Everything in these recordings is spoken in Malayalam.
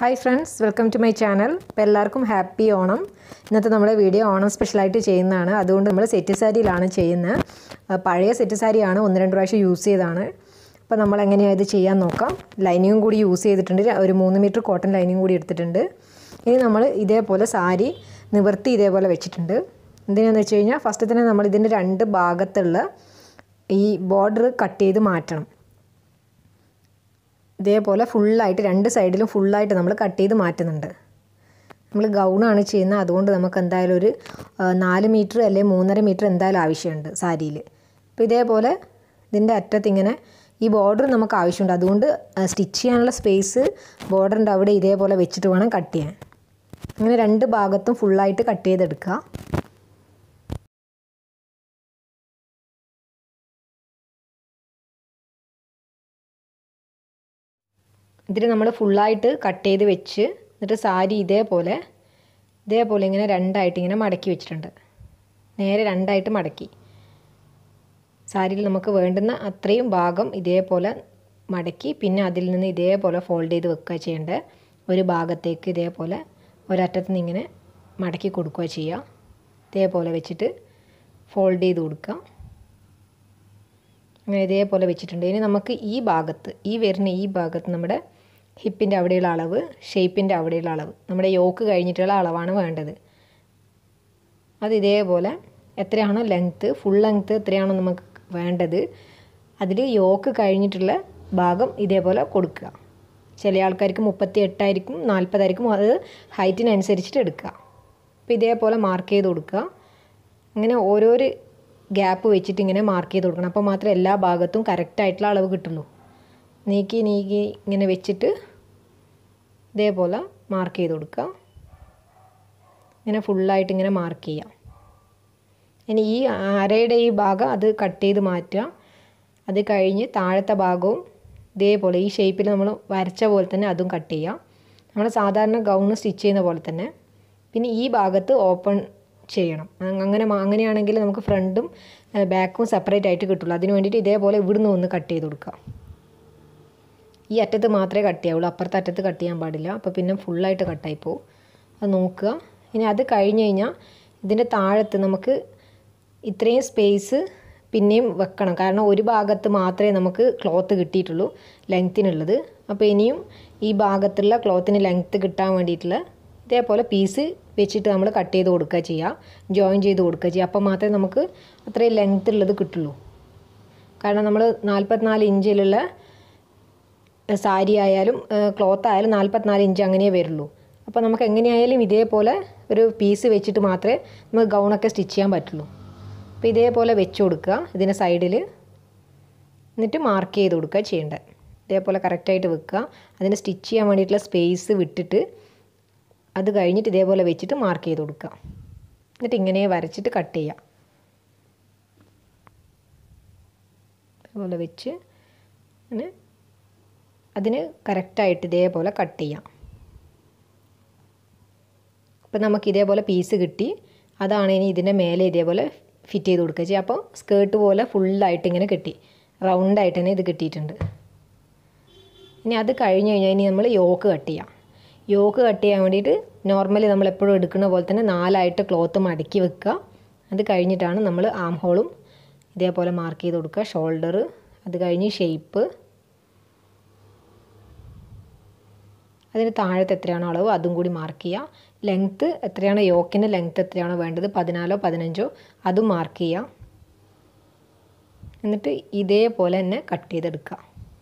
hi friends welcome to my channel അപ്പോൾ എല്ലാവർക്കും ഹാപ്പി ഓണം ഇന്നത്തെ നമ്മുടെ വീഡിയോ ഓണം സ്പെഷ്യലായിട്ട് ചെയ്യുന്നതാണ് അതുകൊണ്ട് നമ്മൾ സെറ്റ് സാരിയിലാണ് ചെയ്യുന്നത് ആ, പഴയ സെറ്റ് സാരിയാണ് ഒന്ന് രണ്ട് പ്രാവശ്യം യൂസ് ചെയ്തതാണ് അപ്പോൾ നമ്മൾ എങ്ങനെയാണ് ഇത് ചെയ്യാൻ നോക്കാം ലൈനിങ്ങും കൂടി യൂസ് ചെയ്തിട്ടുണ്ട് ഒരു മൂന്ന് മീറ്റർ കോട്ടൺ ലൈനിങ് കൂടി എടുത്തിട്ടുണ്ട് ഇനി നമ്മൾ ഇതേപോലെ സാരി നിവർത്തി ഇതേപോലെ വെച്ചിട്ടുണ്ട് എന്തിനാന്ന് വെച്ച് കഴിഞ്ഞാൽ ഫസ്റ്റ് തന്നെ നമ്മൾ ഇതിൻ്റെ രണ്ട് ഭാഗത്തുള്ള ഈ ബോർഡർ കട്ട് ചെയ്ത് മാറ്റണം ഇതേപോലെ ഫുള്ളായിട്ട് രണ്ട് സൈഡിലും ഫുള്ളായിട്ട് നമ്മൾ കട്ട് ചെയ്ത് മാറ്റുന്നുണ്ട് നമ്മൾ ഗൗണാണ് ചെയ്യുന്നത് അതുകൊണ്ട് നമുക്ക് എന്തായാലും ഒരു ആ, നാല് മീറ്റർ അല്ലെങ്കിൽ മൂന്നര മീറ്റർ എന്തായാലും ആവശ്യമുണ്ട് സാരിയിൽ അപ്പോൾ ഇതേപോലെ ഇതിൻ്റെ അറ്റത്ത് ഇങ്ങനെ ഈ ബോർഡർ നമുക്ക് ആവശ്യമുണ്ട് അതുകൊണ്ട് സ്റ്റിച്ച് ചെയ്യാനുള്ള സ്പേസ് ബോർഡറിൻ്റെ അവിടെ ഇതേപോലെ വെച്ചിട്ട് വേണം കട്ട് ചെയ്യാൻ അങ്ങനെ രണ്ട് ഭാഗത്തും ഫുള്ളായിട്ട് കട്ട് ചെയ്തെടുക്കുക ഇതിൽ നമ്മൾ ഫുള്ളായിട്ട് കട്ട് ചെയ്ത് വെച്ച് എന്നിട്ട് സാരി ഇതേപോലെ ഇതേപോലെ ഇങ്ങനെ രണ്ടായിട്ട് ഇങ്ങനെ മടക്കി വെച്ചിട്ടുണ്ട് നേരെ രണ്ടായിട്ട് മടക്കി സാരിയിൽ നമുക്ക് വേണ്ടുന്ന അത്രയും ഭാഗം ഇതേപോലെ മടക്കി പിന്നെ അതിൽ നിന്ന് ഇതേപോലെ ഫോൾഡ് ചെയ്ത് വെക്കുക ചെയ്യേണ്ടത് ഒരു ഭാഗത്തേക്ക് ഇതേപോലെ ഒരറ്റത്ത് നിന്ന് ഇങ്ങനെ മടക്കി കൊടുക്കുക ചെയ്യുക ഇതേപോലെ വെച്ചിട്ട് ഫോൾഡ് ചെയ്ത് കൊടുക്കുക അങ്ങനെ ഇതേപോലെ വെച്ചിട്ടുണ്ട് ഇനി നമുക്ക് ഈ ഭാഗത്ത് ഈ വരുന്ന ഈ ഭാഗത്ത് നമ്മുടെ ഹിപ്പിൻ്റെ അവിടെയുള്ള അളവ് ഷേപ്പിൻ്റെ അവിടെയുള്ള അളവ് നമ്മുടെ യോക്ക് കഴിഞ്ഞിട്ടുള്ള അളവാണ് വേണ്ടത് അത് ഇതേപോലെ എത്രയാണോ ലെങ്ത്ത് ഫുൾ ലെങ്ത്ത് എത്രയാണോ നമുക്ക് വേണ്ടത് അതിൽ യോക്ക് കഴിഞ്ഞിട്ടുള്ള ഭാഗം ഇതേപോലെ കൊടുക്കുക ചില ആൾക്കാർക്ക് മുപ്പത്തി എട്ടായിരിക്കും നാൽപ്പതായിരിക്കും അത് ഹൈറ്റിനനുസരിച്ചിട്ട് എടുക്കുക അപ്പോൾ ഇതേപോലെ മാർക്ക് ചെയ്ത് കൊടുക്കുക അങ്ങനെ ഓരോരു ഗ്യാപ്പ് വെച്ചിട്ട് ഇങ്ങനെ മാർക്ക് ചെയ്ത് കൊടുക്കണം അപ്പോൾ മാത്രമേ എല്ലാ ഭാഗത്തും കറക്റ്റായിട്ടുള്ള അളവ് കിട്ടുള്ളൂ നീക്കി നീക്കി ഇങ്ങനെ വെച്ചിട്ട് ഇതേപോലെ മാർക്ക് ചെയ്ത് കൊടുക്കുക ഇങ്ങനെ ഫുള്ളായിട്ട് ഇങ്ങനെ മാർക്ക് ചെയ്യാം ഇനി ഈ അരയുടെ ഈ ഭാഗം അത് കട്ട് ചെയ്ത് മാറ്റുക അത് കഴിഞ്ഞ് താഴത്തെ ഭാഗവും ഇതേപോലെ ഈ ഷേപ്പിൽ നമ്മൾ വരച്ച പോലെ തന്നെ അതും കട്ട് ചെയ്യുക നമ്മൾ സാധാരണ ഗൗണ് സ്റ്റിച്ച് ചെയ്യുന്ന പോലെ തന്നെ പിന്നെ ഈ ഭാഗത്ത് ഓപ്പൺ ചെയ്യണം അങ് അങ്ങനെ മാ- അങ്ങനെയാണെങ്കിൽ നമുക്ക് ഫ്രണ്ടും ബാക്കും സെപ്പറേറ്റ് ആയിട്ട് കിട്ടുള്ളൂ അതിന് വേണ്ടിയിട്ട് ഇതേപോലെ ഇവിടുന്ന് ഒന്ന് കട്ട് ചെയ്ത് കൊടുക്കുക ഈ അറ്റത്ത് മാത്രമേ കട്ട് ചെയ്യാവുള്ളൂ അപ്പുറത്തെ അറ്റത്ത് കട്ട് ചെയ്യാൻ പാടില്ല അപ്പോൾ പിന്നെ ഫുള്ളായിട്ട് കട്ടായി പോകും അത് നോക്കുക ഇനി അത് കഴിഞ്ഞ് കഴിഞ്ഞാൽ ഇതിൻ്റെ താഴത്ത് നമുക്ക് ഇത്രയും സ്പേസ് പിന്നെയും വെക്കണം കാരണം ഒരു ഭാഗത്ത് മാത്രമേ നമുക്ക് ക്ലോത്ത് കിട്ടിയിട്ടുള്ളൂ ലെങ്ത്തിനുള്ളത് അപ്പോൾ ഇനിയും ഈ ഭാഗത്തുള്ള ക്ലോത്തിന് ലെങ്ത്ത് കിട്ടാൻ വേണ്ടിയിട്ടുള്ള ഇതേപോലെ പീസ് വെച്ചിട്ട് നമ്മൾ കട്ട് ചെയ്ത് കൊടുക്കുക ചെയ്യുക ജോയിൻ ചെയ്ത് കൊടുക്കുക ചെയ്യുക അപ്പോൾ മാത്രമേ നമുക്ക് അത്രയും ലെങ്ത്ത് ഉള്ളത് കിട്ടുള്ളൂ കാരണം നമ്മൾ നാൽപ്പത്തിനാല് ഇഞ്ചിലുള്ള സാരി ആയാലും ക്ലോത്ത് ആയാലും നാൽപ്പത്തിനാല് ഇഞ്ച് അങ്ങനെ വരുള്ളൂ അപ്പോൾ നമുക്ക് എങ്ങനെയായാലും ഇതേപോലെ ഒരു പീസ് വെച്ചിട്ട് മാത്രമേ നമുക്ക് ഗൗണൊക്കെ സ്റ്റിച്ച് ചെയ്യാൻ പറ്റുള്ളൂ അപ്പോൾ ഇതേപോലെ വെച്ച് കൊടുക്കുക ഇതിൻ്റെ സൈഡിൽ എന്നിട്ട് മാർക്ക് ചെയ്ത് കൊടുക്കുക ചെയ്യേണ്ടത് ഇതേപോലെ കറക്റ്റായിട്ട് വെക്കുക അതിന് സ്റ്റിച്ച് ചെയ്യാൻ വേണ്ടിയിട്ടുള്ള സ്പേസ് വിട്ടിട്ട് അത് കഴിഞ്ഞിട്ട് ഇതേപോലെ വെച്ചിട്ട് മാർക്ക് ചെയ്ത് കൊടുക്കുക എന്നിട്ട് ഇങ്ങനെ വരച്ചിട്ട് കട്ട് ചെയ്യുക ഇതേപോലെ വെച്ച് അങ്ങനെ അതിന് കറക്റ്റായിട്ട് ഇതേപോലെ കട്ട് ചെയ്യാം അപ്പം നമുക്ക് ഇതേപോലെ പീസ് കിട്ടി അതാണ് ഇനി ഇതിൻ്റെ മേലെ ഇതേപോലെ ഫിറ്റ് ചെയ്ത് കൊടുക്കുക ചെയ്യുക അപ്പോൾ സ്കേർട്ട് പോലെ ഫുള്ളായിട്ട് ഇങ്ങനെ കിട്ടി റൗണ്ടായിട്ട് തന്നെ ഇത് കിട്ടിയിട്ടുണ്ട് ഇനി അത് കഴിഞ്ഞ് കഴിഞ്ഞാൽ ഇനി നമ്മൾ യോക്ക് കട്ട് ചെയ്യാം യോക്ക് കട്ട് ചെയ്യാൻ വേണ്ടിയിട്ട് നോർമലി നമ്മൾ എപ്പോഴും എടുക്കുന്ന പോലെ തന്നെ നാലായിട്ട് ക്ലോത്ത് മടക്കി വെക്കുക അത് കഴിഞ്ഞിട്ടാണ് നമ്മൾ ആം ഹോളും ഇതേപോലെ മാർക്ക് ചെയ്ത് കൊടുക്കുക ഷോൾഡർ അത് കഴിഞ്ഞ് ഷേപ്പ് അതിന് താഴത്ത് എത്രയാണോ അളവ് അതും കൂടി മാർക്ക് ചെയ്യുക ലെങ്ത്ത് എത്രയാണോ യോക്കിൻ്റെ ലെങ്ത്ത് എത്രയാണോ വേണ്ടത് പതിനാലോ പതിനഞ്ചോ അതും മാർക്ക് ചെയ്യുക എന്നിട്ട് ഇതേപോലെ തന്നെ കട്ട് ചെയ്തെടുക്കുക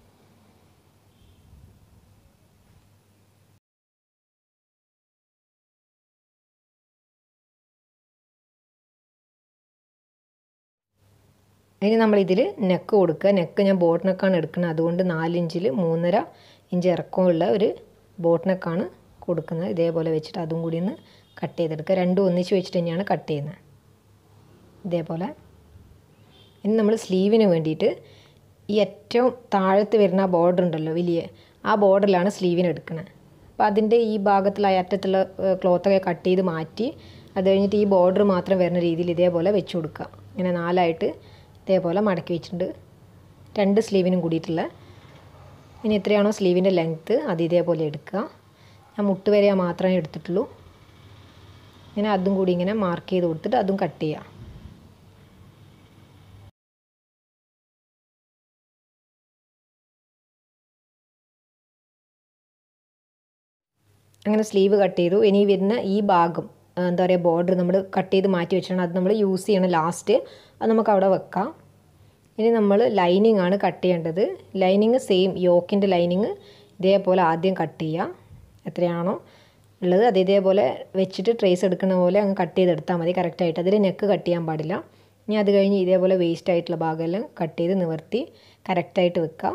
ഇനി നമ്മൾ ഇതിൽ നെക്ക് കൊടുക്കുക നെക്ക് ഞാൻ ബോട്ട് നെക്കാണ് എടുക്കുന്നത് അതുകൊണ്ട് നാല് ഇഞ്ചിൽ മൂന്നര ഇഞ്ച് ഇറക്കമുള്ള ഒരു ബോട്ട് നെക്കാണ് കൊടുക്കുന്നത് ഇതേപോലെ വെച്ചിട്ട് അതും കൂടി ഒന്ന് കട്ട് ചെയ്തെടുക്കുക രണ്ടും ഒന്നിച്ച് വെച്ചിട്ട് തന്നെയാണ് കട്ട് ചെയ്യുന്നത് ഇതേപോലെ ഇനി നമ്മൾ സ്ലീവിന് വേണ്ടിയിട്ട് ഈ ഏറ്റവും താഴത്ത് വരുന്ന ആ ബോർഡർ ഉണ്ടല്ലോ വലിയ ആ ബോർഡറിലാണ് സ്ലീവിന് എടുക്കുന്നത് അപ്പോൾ അതിൻ്റെ ഈ ഭാഗത്തുള്ള ആ അറ്റത്തുള്ള ക്ലോത്തൊക്കെ കട്ട് ചെയ്ത് മാറ്റി അത് കഴിഞ്ഞിട്ട് ഈ ബോർഡർ മാത്രം വരുന്ന രീതിയിൽ ഇതേപോലെ വെച്ച് കൊടുക്കുക ഇങ്ങനെ നാലായിട്ട് ഇതേപോലെ മടക്കി വെച്ചിട്ടുണ്ട് രണ്ട് സ്ലീവിനും കൂടിയിട്ടുള്ള ഇനി എത്രയാണോ സ്ലീവിൻ്റെ ലെങ്ത്ത് അത് ഇതേപോലെ എടുക്കുക ആ മുട്ട് വരെ മാത്രമേ എടുത്തിട്ടുള്ളൂ ഇങ്ങനെ അതും കൂടി ഇങ്ങനെ മാർക്ക് ചെയ്ത് കൊടുത്തിട്ട് അതും കട്ട് ചെയ്യുക അങ്ങനെ സ്ലീവ് കട്ട് ചെയ്തു ഇനി വരുന്ന ഈ ഭാഗം എന്താ പറയുക ബോർഡർ നമ്മൾ കട്ട് ചെയ്ത് മാറ്റി വെച്ചിട്ടുണ്ട് അത് നമ്മൾ യൂസ് ചെയ്യണം ലാസ്റ്റ് അത് നമുക്ക് അവിടെ വെക്കാം ഇനി നമ്മൾ ലൈനിങ് ആണ് കട്ട് ചെയ്യേണ്ടത് ലൈനിങ് സെയിം യോക്കിൻ്റെ ലൈനിങ് ഇതേപോലെ ആദ്യം കട്ട് ചെയ്യുക എത്രയാണോ ഉള്ളത് അത് ഇതേപോലെ വെച്ചിട്ട് ട്രേസ് എടുക്കുന്ന പോലെ അങ്ങ് കട്ട് ചെയ്തെടുത്താൽ മതി കറക്റ്റായിട്ട് അതിൽ നെക്ക് കട്ട് ചെയ്യാൻ പാടില്ല ഇനി അത് കഴിഞ്ഞ് ഇതേപോലെ വേസ്റ്റ് ആയിട്ടുള്ള ഭാഗമെല്ലാം കട്ട് ചെയ്ത് നിവർത്തി കറക്റ്റായിട്ട് വെക്കുക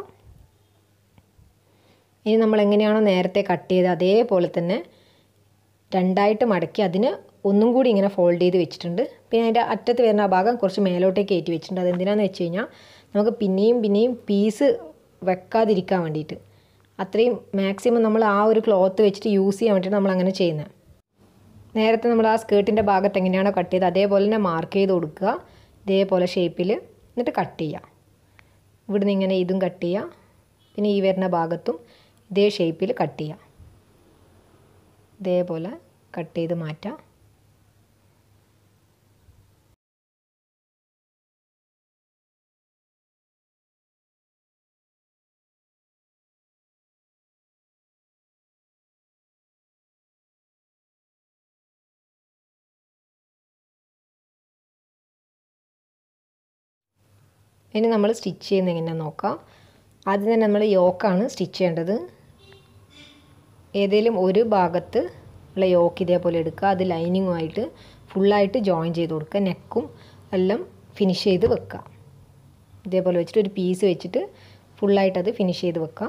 ഇനി നമ്മൾ എങ്ങനെയാണോ നേരത്തെ കട്ട് ചെയ്ത് അതേപോലെ തന്നെ രണ്ടായിട്ട് മടക്കി അതിന് ഒന്നും കൂടി ഇങ്ങനെ ഫോൾഡ് ചെയ്ത് വെച്ചിട്ടുണ്ട് പിന്നെ അതിൻ്റെ അറ്റത്ത് വരുന്ന ആ ഭാഗം കുറച്ച് മേലോട്ടേക്ക് കയറ്റി വെച്ചിട്ടുണ്ട് അതെന്തിനാന്ന് വെച്ച് കഴിഞ്ഞാൽ നമുക്ക് പിന്നെയും പിന്നെയും പീസ് വെക്കാതിരിക്കാൻ വേണ്ടിയിട്ട് അത്രയും മാക്സിമം നമ്മൾ ആ ഒരു ക്ലോത്ത് വെച്ചിട്ട് യൂസ് ചെയ്യാൻ വേണ്ടിയിട്ട് നമ്മൾ അങ്ങനെ ചെയ്യുന്നത് നേരത്തെ നമ്മൾ ആ സ്കേർട്ടിൻ്റെ ഭാഗത്ത് എങ്ങനെയാണോ കട്ട് ചെയ്ത് അതേപോലെ തന്നെ മാർക്ക് ചെയ്ത് കൊടുക്കുക ഇതേപോലെ ഷേപ്പിൽ എന്നിട്ട് കട്ട് ചെയ്യുക ഇവിടുന്ന് ഇങ്ങനെ ഇതും കട്ട് ചെയ്യുക പിന്നെ ഈ വരുന്ന ഭാഗത്തും ഇതേ ഷേപ്പിൽ കട്ട് ചെയ്യുക ഇതേപോലെ കട്ട് ചെയ്ത് മാറ്റാം ഇനി നമ്മൾ സ്റ്റിച്ച് ചെയ്യുന്ന എങ്ങനെയാണെന്ന് നോക്കാം ആദ്യം തന്നെ നമ്മൾ യോക്കാണ് സ്റ്റിച്ച് ചെയ്യേണ്ടത് ഏതെങ്കിലും ഒരു ഭാഗത്ത് ഉള്ള യോക്ക് ഇതേപോലെ എടുക്കുക അത് ലൈനിങ്ങുമായിട്ട് ഫുള്ളായിട്ട് ജോയിൻ ചെയ്ത് കൊടുക്കുക നെക്കും എല്ലാം ഫിനിഷ് ചെയ്ത് വെക്കുക ഇതേപോലെ വെച്ചിട്ട് ഒരു പീസ് വെച്ചിട്ട് ഫുള്ളായിട്ട് അത് ഫിനിഷ് ചെയ്ത് വെക്കുക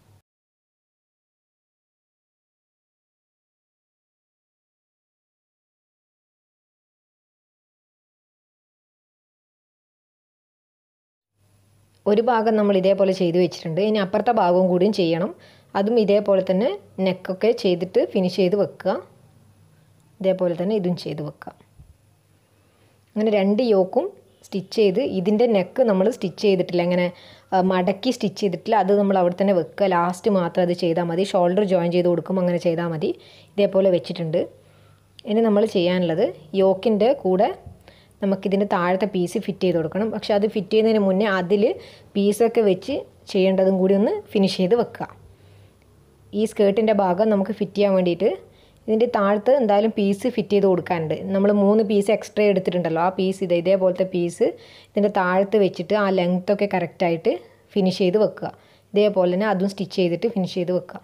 ഒരു ഭാഗം നമ്മൾ ഇതേപോലെ ചെയ്ത് വെച്ചിട്ടുണ്ട് ഇനി അപ്പുറത്തെ ഭാഗവും കൂടിയും ചെയ്യണം അതും ഇതേപോലെ തന്നെ നെക്കൊക്കെ ചെയ്തിട്ട് ഫിനിഷ് ചെയ്ത് വെക്കുക ഇതേപോലെ തന്നെ ഇതും ചെയ്ത് വെക്കുക അങ്ങനെ രണ്ട് യോക്കും സ്റ്റിച്ച് ചെയ്ത് ഇതിൻ്റെ നെക്ക് നമ്മൾ സ്റ്റിച്ച് ചെയ്തിട്ടില്ല അങ്ങനെ മടക്കി സ്റ്റിച്ച് ചെയ്തിട്ടില്ല അത് നമ്മൾ അവിടെ തന്നെ വെക്കുക ലാസ്റ്റ് മാത്രം അത് ചെയ്താൽ മതി ഷോൾഡർ ജോയിൻ ചെയ്ത് കൊടുക്കും അങ്ങനെ ചെയ്താൽ മതി ഇതേപോലെ വെച്ചിട്ടുണ്ട് ഇനി നമ്മൾ ചെയ്യാനുള്ളത് യോക്കിൻ്റെ കൂടെ നമുക്കിതിൻ്റെ താഴത്തെ പീസ് ഫിറ്റ് ചെയ്ത് കൊടുക്കണം പക്ഷെ അത് ഫിറ്റ് ചെയ്യുന്നതിന് മുന്നേ അതിൽ പീസൊക്കെ വെച്ച് ചെയ്യേണ്ടതും കൂടി ഒന്ന് ഫിനിഷ് ചെയ്ത് വെക്കുക ഈ സ്കേർട്ടിൻ്റെ ഭാഗം നമുക്ക് ഫിറ്റ് ചെയ്യാൻ വേണ്ടിയിട്ട് ഇതിൻ്റെ താഴത്ത് എന്തായാലും പീസ് ഫിറ്റ് ചെയ്ത് കൊടുക്കാനുണ്ട് നമ്മൾ മൂന്ന് പീസ് എക്സ്ട്രാ എടുത്തിട്ടുണ്ടല്ലോ ആ പീസ് ഇത് ഇതേപോലത്തെ പീസ് ഇതിൻ്റെ താഴത്ത് വെച്ചിട്ട് ആ ലെങ്ത്തൊക്കെ കറക്റ്റായിട്ട് ഫിനിഷ് ചെയ്ത് വെക്കുക ഇതേപോലെ തന്നെ അതും സ്റ്റിച്ച് ചെയ്തിട്ട് ഫിനിഷ് ചെയ്ത് വെക്കുക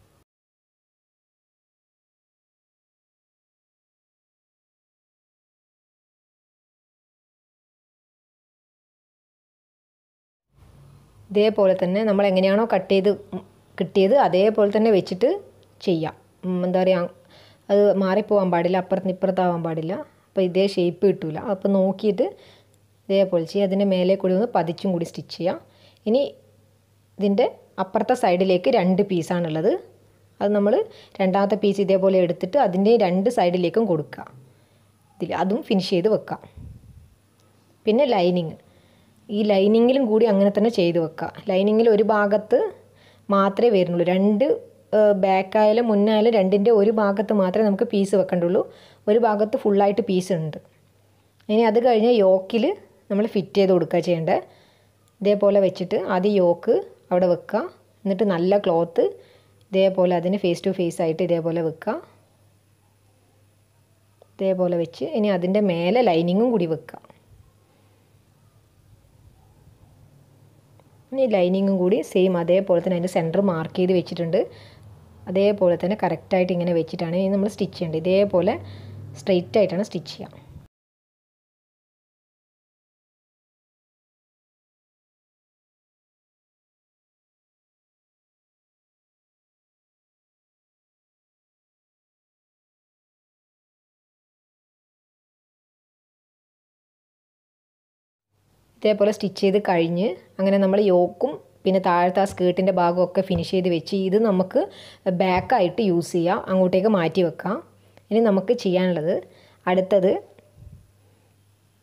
ഇതേപോലെ തന്നെ നമ്മൾ എങ്ങനെയാണോ കട്ട് ചെയ്ത് കിട്ടിയത് അതേപോലെ തന്നെ വെച്ചിട്ട് ചെയ്യാം എന്താ പറയുക അത് മാറിപ്പോകാൻ പാടില്ല അപ്പുറത്ത് ഇപ്പുറത്താവാൻ പാടില്ല അപ്പോൾ ഇതേ ഷേപ്പ് കിട്ടില്ല അപ്പോൾ നോക്കിയിട്ട് ഇതേപോലെ ചെയ്യുക അതിൻ്റെ മേലെ കൂടി ഒന്ന് പതിച്ചും കൂടി സ്റ്റിച്ച് ചെയ്യാം ഇനി ഇതിൻ്റെ അപ്പുറത്തെ സൈഡിലേക്ക് രണ്ട് പീസാണുള്ളത് അത് നമ്മൾ രണ്ടാമത്തെ പീസ് ഇതേപോലെ എടുത്തിട്ട് അതിൻ്റെ രണ്ട് സൈഡിലേക്കും കൊടുക്കുക ഇതിൽ അതും ഫിനിഷ് ചെയ്ത് വെക്കാം പിന്നെ ലൈനിങ് ഈ ലൈനിങ്ങിലും കൂടി അങ്ങനെ തന്നെ ചെയ്ത് വെക്കുക ലൈനിങ്ങിൽ ഒരു ഭാഗത്ത് മാത്രമേ വരുന്നുള്ളൂ രണ്ട് ബാക്കായാലും മുന്നായാലും രണ്ടിൻ്റെ ഒരു ഭാഗത്ത് മാത്രമേ നമുക്ക് പീസ് വെക്കേണ്ടുള്ളൂ ഒരു ഭാഗത്ത് ഫുള്ളായിട്ട് പീസ് ഉണ്ട് ഇനി അത് കഴിഞ്ഞ് യോക്കിൽ നമ്മൾ ഫിറ്റ് ചെയ്ത് കൊടുക്കുക ചെയ്യേണ്ടത് ഇതേപോലെ വെച്ചിട്ട് ആദ്യം യോക്ക് അവിടെ വെക്കുക എന്നിട്ട് നല്ല ക്ലോത്ത് ഇതേപോലെ അതിന് ഫേസ് ടു ഫേസ് ആയിട്ട് ഇതേപോലെ വെക്കുക ഇതേപോലെ വെച്ച് ഇനി അതിൻ്റെ മേലെ ലൈനിങ്ങും കൂടി വെക്കുക ഇനി ലൈനിങ്ങും കൂടി സെയിം അതേപോലെ തന്നെ അതിൻ്റെ സെൻറ്റർ മാർക്ക് ചെയ്ത് വെച്ചിട്ടുണ്ട് അതേപോലെ തന്നെ കറക്റ്റായിട്ട് ഇങ്ങനെ വെച്ചിട്ടാണ് ഇനി നമ്മൾ സ്റ്റിച്ച് ചെയ്യേണ്ടത് ഇതേപോലെ സ്ട്രെയിറ്റ് ആയിട്ടാണ് സ്റ്റിച്ച് ചെയ്യുക ഇതേപോലെ സ്റ്റിച്ച് ചെയ്ത് കഴിഞ്ഞ് അങ്ങനെ നമ്മൾ യോക്കും പിന്നെ താഴത്തെ ആ സ്കേർട്ടിൻ്റെ ഭാഗമൊക്കെ ഫിനിഷ് ചെയ്ത് വെച്ച് ഇത് നമുക്ക് ബാക്കായിട്ട് യൂസ് ചെയ്യാം അങ്ങോട്ടേക്ക് മാറ്റി വെക്കാം ഇനി നമുക്ക് ചെയ്യാനുള്ളത് അടുത്തത്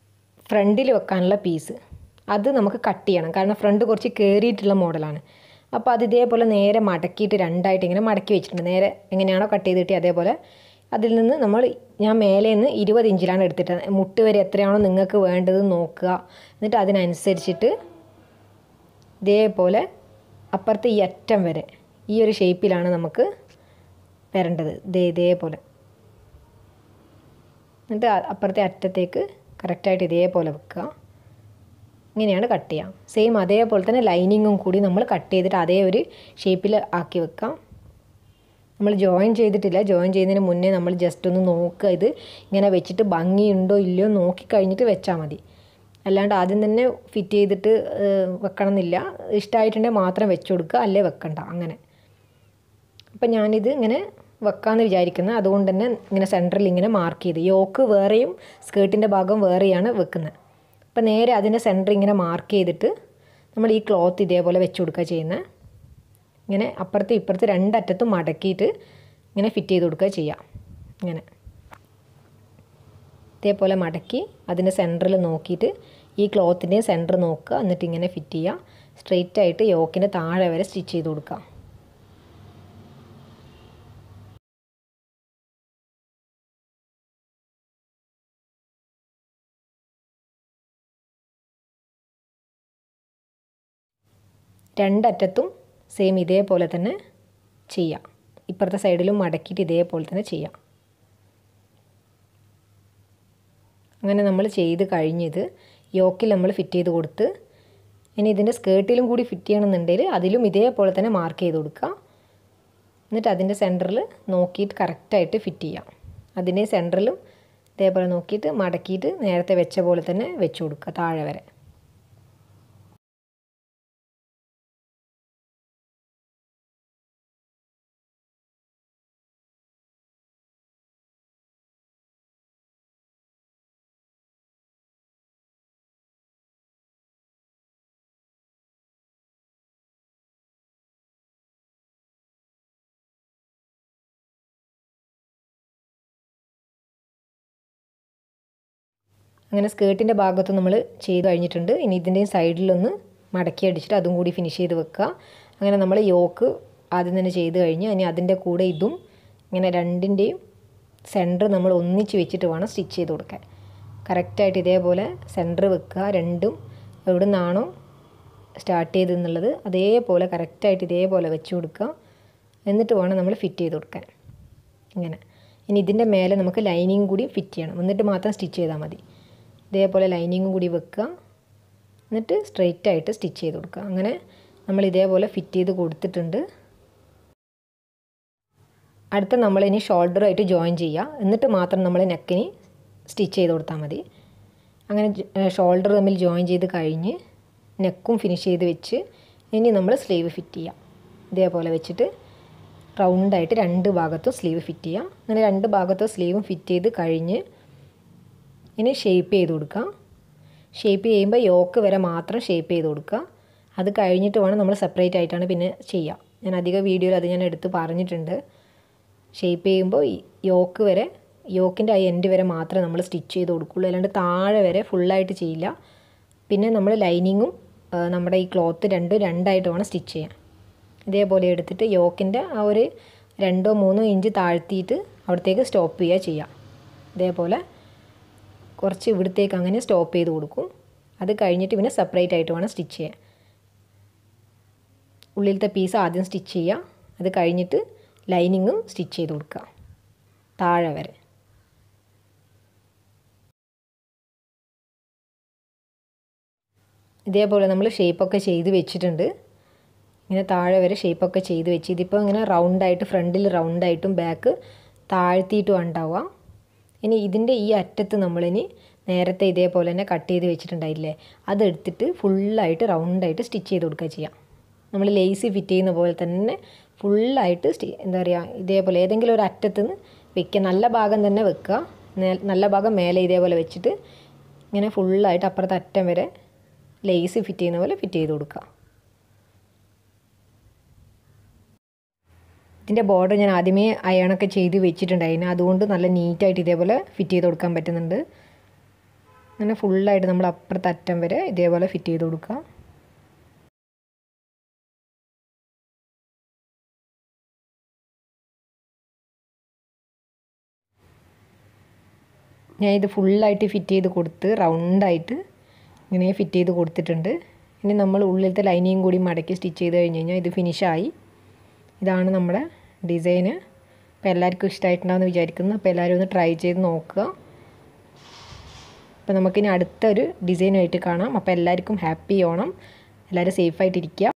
ഫ്രണ്ടിൽ വെക്കാനുള്ള പീസ് അത് നമുക്ക് കട്ട് ചെയ്യണം കാരണം ഫ്രണ്ട് കുറച്ച് കയറിയിട്ടുള്ള മോഡലാണ് അപ്പോൾ അത് ഇതേപോലെ നേരെ മടക്കിയിട്ട് രണ്ടായിട്ട് ഇങ്ങനെ മടക്കി വെച്ചിട്ടുണ്ട് നേരെ എങ്ങനെയാണോ കട്ട് ചെയ്ത് കിട്ടി അതേപോലെ അതിൽ നിന്ന് നമ്മൾ ഞാൻ മേലെ നിന്ന് ഇരുപത് ഇഞ്ചിലാണ് എടുത്തിട്ട് മുട്ട് വരെ എത്രയാണോ നിങ്ങൾക്ക് വേണ്ടത് നോക്കുക എന്നിട്ട് അതിനനുസരിച്ചിട്ട് ഇതേപോലെ അപ്പുറത്തെ ഈ അറ്റം വരെ ഈ ഒരു ഷേപ്പിലാണ് നമുക്ക് വരേണ്ടത് ഇതേ ഇതേപോലെ എന്നിട്ട് അപ്പുറത്തെ അറ്റത്തേക്ക് കറക്റ്റായിട്ട് ഇതേപോലെ വെക്കുക ഇങ്ങനെയാണ് കട്ട് ചെയ്യാം സെയിം അതേപോലെ തന്നെ ലൈനിങ്ങും കൂടി നമ്മൾ കട്ട് ചെയ്തിട്ട് അതേ ഒരു ഷേപ്പിൽ ആക്കി വെക്കാം നമ്മൾ ജോയിൻ ചെയ്തിട്ടില്ല ജോയിൻ ചെയ്യുന്നതിന് മുന്നേ നമ്മൾ ജസ്റ്റ് ഒന്ന് നോക്കുക ഇത് ഇങ്ങനെ വെച്ചിട്ട് ഭംഗിയുണ്ടോ ഇല്ലയോ നോക്കി കഴിഞ്ഞിട്ട് വെച്ചാൽ മതി അല്ലാണ്ട് ആദ്യം തന്നെ ഫിറ്റ് ചെയ്തിട്ട് വെക്കണം എന്നില്ല ഇഷ്ടമായിട്ടുണ്ടെങ്കിൽ മാത്രം വെച്ച് കൊടുക്കുക അല്ലേ വെക്കണ്ട അങ്ങനെ അപ്പം ഞാനിത് ഇങ്ങനെ വെക്കാമെന്ന് വിചാരിക്കുന്നത് അതുകൊണ്ട് തന്നെ ഇങ്ങനെ സെൻറ്ററിൽ ഇങ്ങനെ മാർക്ക് ചെയ്ത് യോക്ക് വേറെയും സ്കേർട്ടിൻ്റെ ഭാഗം വേറെയാണ് വെക്കുന്നത് അപ്പം നേരെ അതിൻ്റെ സെൻറ്റർ ഇങ്ങനെ മാർക്ക് ചെയ്തിട്ട് നമ്മൾ ഈ ക്ലോത്ത് ഇതേപോലെ വെച്ച് കൊടുക്കുക ചെയ്യുന്നത് ഇങ്ങനെ അപ്പുറത്തും ഇപ്പുറത്തും രണ്ടറ്റത്തും മടക്കിയിട്ട് ഇങ്ങനെ ഫിറ്റ് ചെയ്ത് കൊടുക്കുക ചെയ്യാം ഇങ്ങനെ ഇതേപോലെ മടക്കി അതിൻ്റെ സെൻറ്ററിൽ നോക്കിയിട്ട് ഈ ക്ലോത്തിൻ്റെയും സെൻറ്റർ നോക്കുക എന്നിട്ട് ഇങ്ങനെ ഫിറ്റ് ചെയ്യുക സ്ട്രെയിറ്റ് ആയിട്ട് യോക്കിൻ്റെ താഴെ വരെ സ്റ്റിച്ച് ചെയ്ത് കൊടുക്കുക രണ്ടറ്റത്തും സെയിം ഇതേപോലെ തന്നെ ചെയ്യാം ഇപ്പുറത്തെ സൈഡിലും മടക്കിയിട്ട് ഇതേപോലെ തന്നെ ചെയ്യാം അങ്ങനെ നമ്മൾ ചെയ്ത് കഴിഞ്ഞത് യോക്കിൽ നമ്മൾ ഫിറ്റ് ചെയ്ത് കൊടുത്ത് ഇനി ഇതിൻ്റെ സ്കേർട്ടിലും കൂടി ഫിറ്റ് ചെയ്യണമെന്നുണ്ടെങ്കിൽ അതിലും ഇതേപോലെ തന്നെ മാർക്ക് ചെയ്ത് കൊടുക്കുക എന്നിട്ട് അതിൻ്റെ സെൻറ്ററിൽ നോക്കിയിട്ട് കറക്റ്റായിട്ട് ഫിറ്റ് ചെയ്യാം അതിൻ്റെ സെൻറ്ററിലും ഇതേപോലെ നോക്കിയിട്ട് മടക്കിയിട്ട് നേരത്തെ വെച്ച പോലെ തന്നെ വെച്ച് കൊടുക്കുക താഴെ വരെ അങ്ങനെ സ്കേർട്ടിൻ്റെ ഭാഗത്ത് നമ്മൾ ചെയ്ത് കഴിഞ്ഞിട്ടുണ്ട് ഇനി ഇതിൻ്റെയും സൈഡിലൊന്ന് മടക്കി അടിച്ചിട്ട് അതും കൂടി ഫിനിഷ് ചെയ്ത് വെക്കുക അങ്ങനെ നമ്മൾ യോക്ക് ആദ്യം തന്നെ ചെയ്ത് കഴിഞ്ഞ് ഇനി അതിൻ്റെ കൂടെ ഇതും ഇങ്ങനെ രണ്ടിൻ്റെയും സെൻറ്റർ നമ്മൾ ഒന്നിച്ച് വെച്ചിട്ട് വേണം സ്റ്റിച്ച് ചെയ്ത് കൊടുക്കാൻ കറക്റ്റായിട്ട് ഇതേപോലെ സെൻറ്റർ വെക്കുക രണ്ടും എവിടെ നിന്നാണോ സ്റ്റാർട്ട് ചെയ്തെന്നുള്ളത് അതേപോലെ കറക്റ്റായിട്ട് ഇതേപോലെ വെച്ച് കൊടുക്കുക എന്നിട്ട് വേണം നമ്മൾ ഫിറ്റ് ചെയ്ത് കൊടുക്കാൻ ഇങ്ങനെ ഇനി ഇതിൻ്റെ മേലെ നമുക്ക് ലൈനിങ് കൂടി ഫിറ്റ് ചെയ്യണം എന്നിട്ട് മാത്രം സ്റ്റിച്ച് ചെയ്താൽ മതി ഇതേപോലെ ലൈനിങ്ങും കൂടി വെക്കുക എന്നിട്ട് സ്ട്രെയിറ്റ് ആയിട്ട് സ്റ്റിച്ച് ചെയ്ത് കൊടുക്കുക അങ്ങനെ നമ്മൾ ഇതേപോലെ ഫിറ്റ് ചെയ്ത് കൊടുത്തിട്ടുണ്ട് അടുത്ത നമ്മളിനി ഷോൾഡറുമായിട്ട് ജോയിൻ ചെയ്യുക എന്നിട്ട് മാത്രം നമ്മൾ നെക്കിന് സ്റ്റിച്ച് ചെയ്ത് കൊടുത്താൽ മതി അങ്ങനെ ഷോൾഡർ തമ്മിൽ ജോയിൻ ചെയ്ത് കഴിഞ്ഞ് നെക്കും ഫിനിഷ് ചെയ്ത് വെച്ച് ഇനി നമ്മൾ സ്ലീവ് ഫിറ്റ് ചെയ്യാം ഇതേപോലെ വെച്ചിട്ട് റൗണ്ടായിട്ട് രണ്ട് ഭാഗത്തും സ്ലീവ് ഫിറ്റ് ചെയ്യാം അങ്ങനെ രണ്ട് ഭാഗത്തും സ്ലീവും ഫിറ്റ് ചെയ്ത് കഴിഞ്ഞ് ഇനി ഷേപ്പ് ചെയ്ത് കൊടുക്കാം ഷേപ്പ് ചെയ്യുമ്പോൾ യോക്ക് വരെ മാത്രം ഷേപ്പ് ചെയ്ത് കൊടുക്കുക അത് കഴിഞ്ഞിട്ട് വേണം നമ്മൾ സെപ്പറേറ്റ് ആയിട്ടാണ് പിന്നെ ചെയ്യുക ഞാൻ അധിക വീഡിയോയിൽ അത് ഞാൻ എടുത്ത് പറഞ്ഞിട്ടുണ്ട് ഷേപ്പ് ചെയ്യുമ്പോൾ യോക്ക് വരെ യോക്കിൻ്റെ ആ എൻഡ് വരെ മാത്രമേ നമ്മൾ സ്റ്റിച്ച് ചെയ്ത് കൊടുക്കുള്ളൂ അല്ലാണ്ട് താഴെ വരെ ഫുള്ളായിട്ട് ചെയ്യില്ല പിന്നെ നമ്മൾ ലൈനിങ്ങും നമ്മുടെ ഈ ക്ലോത്ത് രണ്ടും രണ്ടായിട്ട് വേണം സ്റ്റിച്ച് ചെയ്യാൻ ഇതേപോലെ എടുത്തിട്ട് യോക്കിൻ്റെ ആ ഒരു രണ്ടോ മൂന്നോ ഇഞ്ച് താഴ്ത്തിയിട്ട് അവിടത്തേക്ക് സ്റ്റോപ്പ് ചെയ്യുക ചെയ്യാം ഇതേപോലെ കുറച്ച് ഇവിടത്തേക്ക് അങ്ങനെ സ്റ്റോപ്പ് ചെയ്ത് കൊടുക്കും അത് കഴിഞ്ഞിട്ട് പിന്നെ സെപ്പറേറ്റ് ആയിട്ട് വേണം സ്റ്റിച്ച് ചെയ്യാൻ ഉള്ളിലത്തെ പീസ് ആദ്യം സ്റ്റിച്ച് ചെയ്യുക അത് കഴിഞ്ഞിട്ട് ലൈനിങ്ങും സ്റ്റിച്ച് ചെയ്ത് കൊടുക്കുക താഴെ വരെ ഇതേപോലെ നമ്മൾ ഷേപ്പൊക്കെ ചെയ്ത് വെച്ചിട്ടുണ്ട് ഇങ്ങനെ താഴെ വരെ ഷേപ്പൊക്കെ ചെയ്ത് വെച്ച് ഇതിപ്പോൾ ഇങ്ങനെ റൗണ്ടായിട്ട് ഫ്രണ്ടിൽ റൗണ്ടായിട്ടും ബാക്ക് താഴ്ത്തിയിട്ടും ഉണ്ടാവുക ഇനി ഇതിൻ്റെ ഈ അറ്റത്ത് നമ്മളിനി നേരത്തെ ഇതേപോലെ തന്നെ കട്ട് ചെയ്ത് വെച്ചിട്ടുണ്ടായില്ലേ അതെടുത്തിട്ട് ഫുള്ളായിട്ട് റൗണ്ടായിട്ട് സ്റ്റിച്ച് ചെയ്ത് കൊടുക്കുക ചെയ്യാം നമ്മൾ ലേസി ഫിറ്റ് ചെയ്യുന്ന പോലെ തന്നെ ഫുള്ളായിട്ട് സ്റ്റി എന്താ പറയുക ഇതേപോലെ ഏതെങ്കിലും ഒരു അറ്റത്ത് നിന്ന് വെക്കുക നല്ല ഭാഗം തന്നെ വെക്കുക നല്ല ഭാഗം മേലെ ഇതേപോലെ വെച്ചിട്ട് ഇങ്ങനെ ഫുള്ളായിട്ട് അപ്പുറത്തെ അറ്റം വരെ ലേസ് ഫിറ്റ് ചെയ്യുന്ന പോലെ ഫിറ്റ് ചെയ്ത് കൊടുക്കുക ഇതിൻ്റെ ബോർഡർ ഞാൻ ആദ്യമേ അയണൊക്കെ ചെയ്ത് വെച്ചിട്ടുണ്ടായിരുന്നു അതുകൊണ്ട് നല്ല നീറ്റായിട്ട് ഇതേപോലെ ഫിറ്റ് ചെയ്ത് കൊടുക്കാൻ പറ്റുന്നുണ്ട് അങ്ങനെ ഫുള്ളായിട്ട് നമ്മൾ അപ്പുറത്തെ അറ്റം വരെ ഇതേപോലെ ഫിറ്റ് ചെയ്ത് കൊടുക്കുക ഞാൻ ഇത് ഫുള്ളായിട്ട് ഫിറ്റ് ചെയ്ത് കൊടുത്ത് റൗണ്ടായിട്ട് ഇങ്ങനെ ഫിറ്റ് ചെയ്ത് കൊടുത്തിട്ടുണ്ട് ഇനി നമ്മൾ ഉള്ളിലത്തെ ലൈനിങ് കൂടി മടക്കി സ്റ്റിച്ച് ചെയ്ത് കഴിഞ്ഞ് കഴിഞ്ഞാൽ ഇത് ഫിനിഷായി ഇതാണ് നമ്മുടെ ഡിസൈന് അപ്പോൾ എല്ലാവർക്കും ഇഷ്ടമായിട്ടുണ്ടാവുമെന്ന് വിചാരിക്കുന്നു അപ്പോൾ എല്ലാവരും ഒന്ന് ട്രൈ ചെയ്ത് നോക്കുക അപ്പോൾ നമുക്കിനി അടുത്തൊരു ഡിസൈനുമായിട്ട് കാണാം അപ്പോൾ എല്ലാവർക്കും ഹാപ്പി ഓണം എല്ലാവരും സേഫായിട്ടിരിക്കുക